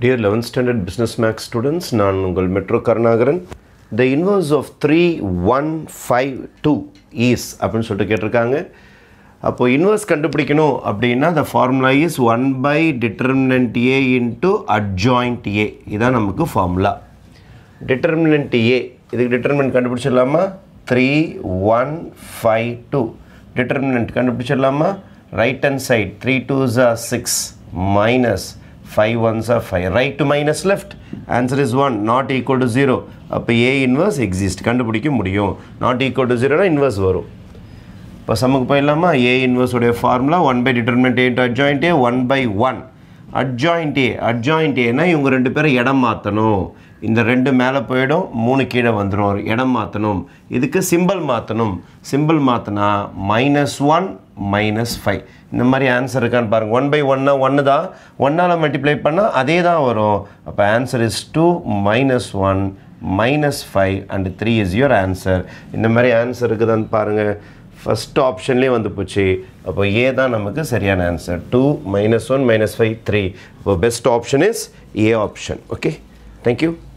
Dear 11th standard business max students, நான் உங்கள் மெட்ரோ Karunakaran the inverse of 3152 is அப்படின்னு சொல்லிட்டு கேட்டிருக்காங்க அப்போ இன்வர்ஸ் கண்டுபிடிக்கணும் அப்படின்னா the formula is 1 by determinant a into adjoint a இதான் நமக்கு ஃபார்முலா determinant a இதுக்கு determinant கண்டுபிடிச்சிடலாமா three one five two determinant கண்டுபிடிச்சிடலாமா right hand side three two ஜா six minus five ones are five right to minus left answer is one not equal to zero அப்போ A inverse exist கண்டுபிடிக்க முடியும் not equal to ஜீரோனா inverse வரும் இப்போ சம்முக்கு போயிடலாமா ஏ இன்வர்ஸோடைய formula one by determinant A to adjoint A one by one adjoint A adjoint ஏனா இவங்க ரெண்டு பேரும் இடம் மாற்றணும் இந்த ரெண்டு மேலே போயிடும் மூணு கீழே வந்துடும் இடம் மாற்றணும் இதுக்கு சிம்பிள் மாற்றணும் சிம்பிள் மாற்றினா மைனஸ் ஒன் மைனஸ் ஃபைவ் இந்த மாதிரி ஆன்சர் இருக்கான்னு பாருங்கள் ஒன் பை ஒன்னா ஒன்று தான் ஒன்னால் மல்டிப்ளை பண்ணால் அதே தான் வரும் அப்போ answer is two minus one minus five and three is your answer இந்த மாதிரி ஆன்சர் இருக்குதான்னு பாருங்கள் ஃபஸ்ட் ஆப்ஷன்லேயே வந்து போச்சு அப்போ ஏ தான் நமக்கு சரியான answer two minus one minus five three இப்போ best option is A option okay thank you